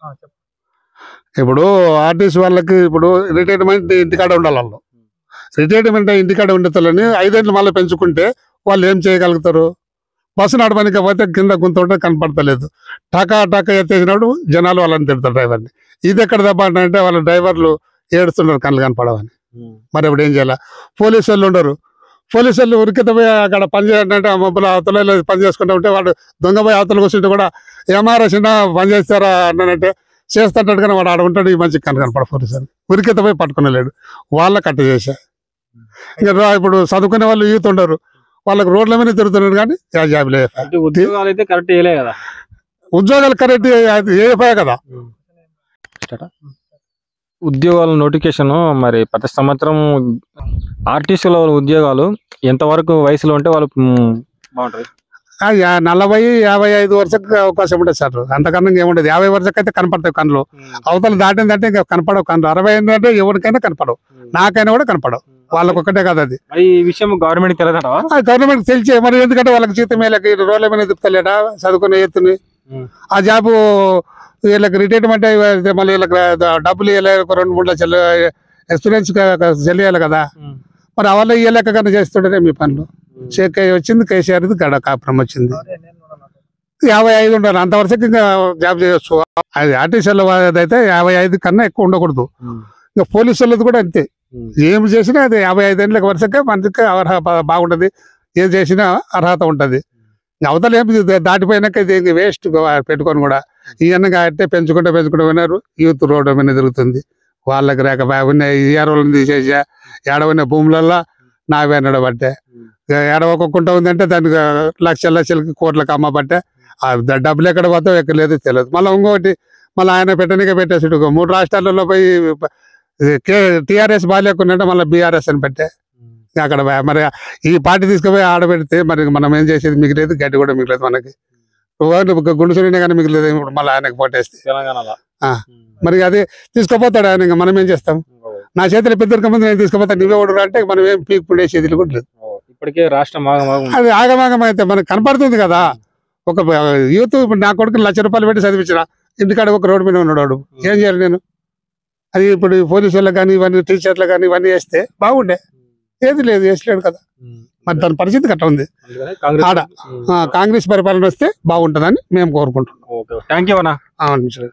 ఇప్పుడు ఆర్టీసీ వాళ్ళకి ఇప్పుడు రిటైర్మెంట్ ఇంటికాడ ఉండాలి వాళ్ళు రిటైర్మెంట్ ఇంటికాడ ఉండేతలని ఐదేళ్ళు మళ్ళీ పెంచుకుంటే వాళ్ళు ఏం చేయగలుగుతారు బస్సు నడపడానికి పోతే కింద గుంత ఉంటే కనపడతలేదు టకా టకా ఎత్తేసినప్పుడు జనాలు వాళ్ళని తిడతారు డ్రైవర్ని ఇది ఎక్కడ దెబ్బ అంటే వాళ్ళ డ్రైవర్లు ఏడుస్తున్నారు కళ్ళు కనపడవని మరి ఇప్పుడు ఏం చేయాలి పోలీసు వాళ్ళు ఉండరు పోలీసు వాళ్ళు ఉరికిత పోయి అక్కడ పని చేయాలంటే ఆ మొబ్బుల అవతల ఇలా పని చేసుకుంటూ ఉంటే వాడు దొంగ పోయి అవతల కూర్చుంటే కూడా ఏమారా చిన్న పని చేస్తారా అన్నానంటే చేస్తాంటాడు కానీ వాడు ఆడ ఉంటాడు ఈ మంచి కను కనపడ పోలీసు వాళ్ళు ఉరికిత పోయి పట్టుకునలేడు వాళ్ళ కట్ట చేశా ఇంకా రా- ఇప్పుడు చదువుకునే వాళ్ళు యూత్ ఉండరు వాళ్ళకి రోడ్ల మీద తిరుగుతున్నారు కానీ యా జాబ్ లేదు అంటే ఉద్యోగాలు అయితే కరెక్ట్ చేయలే కదా ఉద్యోగాలు కరెక్ట్ అయిపోయాయి కదా ఉద్యోగాల నోటిఫికేషన్ మరి ప్రతి సంవత్సరం ఆర్టీసీలో ఉద్యోగాలు ఎంతవరకు వయసులో ఉంటే వాళ్ళు మ్, బాగుంటది ఆ, యా- నలభై యాభై ఐదు వరుసకు అవకాశం ఉంటుంది సార్ అంతకన్నా ఏముండదు యాభై వరుసకు అయితే కనపడతాయి కళ్ళు అవతల దాటిందంటే ఇంకా కనపడవు కళ్ళు అరవై ఏంటంటే ఎవరికైనా కనపడవు నాకైనా కూడా కనపడవు వాళ్ళకి ఒక్కటే కాదు అది మరి ఈ విషయం గవర్నమెంట్ తెలియదంటావా ఆ గవర్నమెంట్ తెలిసే మరి ఎందుకంటే వాళ్ళకి జీతం వీళ్ళకి రోడ్ల మీద తిప్పుతలేడా చదువుకునే ఎత్తుని ఉం. ఆ జాబు వీళ్ళకి రిటైర్మెంట్ అయితే మళ్ళీ వీళ్ళకి డబ్బులు ఇవ్వలేదు ఒక రెండు మూడు లక్షలు ఎక్స్పీరియన్స్ చెల్లియాలి కదా మరి వాళ్ళ ఇయ్యలేక కన్నా చేస్తుండే మీ పనులు షేక్ వచ్చింది కేసీఆర్ గడ కాపురం వచ్చింది యాభై ఐదు ఉండాలి అంతవరకు ఇంకా జాబ్ చేయొచ్చు అది ఆర్టీసీల అయితే యాభై ఐదు కన్నా ఎక్కువ ఉండకూడదు ఇంకా పోలీసు వాళ్ళది కూడా అంతే ఏం చేసినా అది యాభై ఐదు ఏళ్ళకి వరుసగా మనకి అర్హత బా- బాగుంటది ఏం చేసినా అర్హత ఉంటది ఇంకా అవతల ఏం ఇది దాటిపోయినాక ఇది వేస్ట్ పెట్టుకొని కూడా ఇవన్నీ అంటే పెంచుకుంటే పెంచుకుంటూ పోయినారు యూత్ రోడ్డు మీద తిరుగుతుంది వాళ్ళకి రేక బాగున్న ఏడవలను తీసేసా ఏడవైన భూములల్లో నావే నడబట్టే ఏడవకుండా ఉందంటే దానికి లక్షల లక్షలకి కోట్లకి అమ్మబట్టే ఆ ద- డబ్బులు ఎక్కడ పోతావు ఎక్కడ లేదు తెలియదు మళ్ళీ ఇంకొకటి మళ్ళీ ఆయన పెట్టనికే పెట్టేసాడు ఇంకో మూడు రాష్ట్రాలలో పోయి టిఆర్ఎస్ బాగాలేకుంటే మళ్ళీ బీఆర్ఎస్ అని పెట్టే అక్కడ వా- మరి ఈ పార్టీ తీసుకుపోయి ఆడబెడితే మరి మనం ఏం చేసేది మిగిలేదు గడ్డి కూడా మిగిలేదు మనకి గుండుసునే కానీ మిగిలేదు ఇప్పుడు మళ్ళీ ఆయనకు పోటేస్తే తెలంగాణలో ఆ. మరి అది తీసుకుపోతాడు ఆయన ఇంకా మనం ఏం చేస్తాం నా చేతిలో పెద్దరిక ముందు నేను తీసుకుపోతాను నువ్వే ఓడు అంటే మనం ఏం పీక్ పుడేసేది కూడా లేదు ఇప్పటికే రాష్ట్రం ఆగమాగం అది ఆగమాగం అయితే మనకు కనపడుతుంది కదా ఒక యూత్ ఇప్పుడు నా కొడుకు లక్ష రూపాయలు పెట్టి చదివించిన ఇంటికాడ ఒక రోడ్డు మీద ఉన్నాడు వాడు. ఏం చేయాలి నేను అది ఇప్పుడు పోలీసు వాళ్ళకి కానీ ఇవన్నీ టీచర్లు కానీ ఇవన్నీ వేస్తే బాగుండే ఏది లేదు వేసలేడు కదా మరి దాని పరిస్థితి గట్ట ఉంది ఆడ. ఆ, కాంగ్రెస్ పరిపాలన వస్తే బాగుంటుందని మేము కోరుకుంటున్నాం థ్యాంక్ యూ అన్న అవును సార్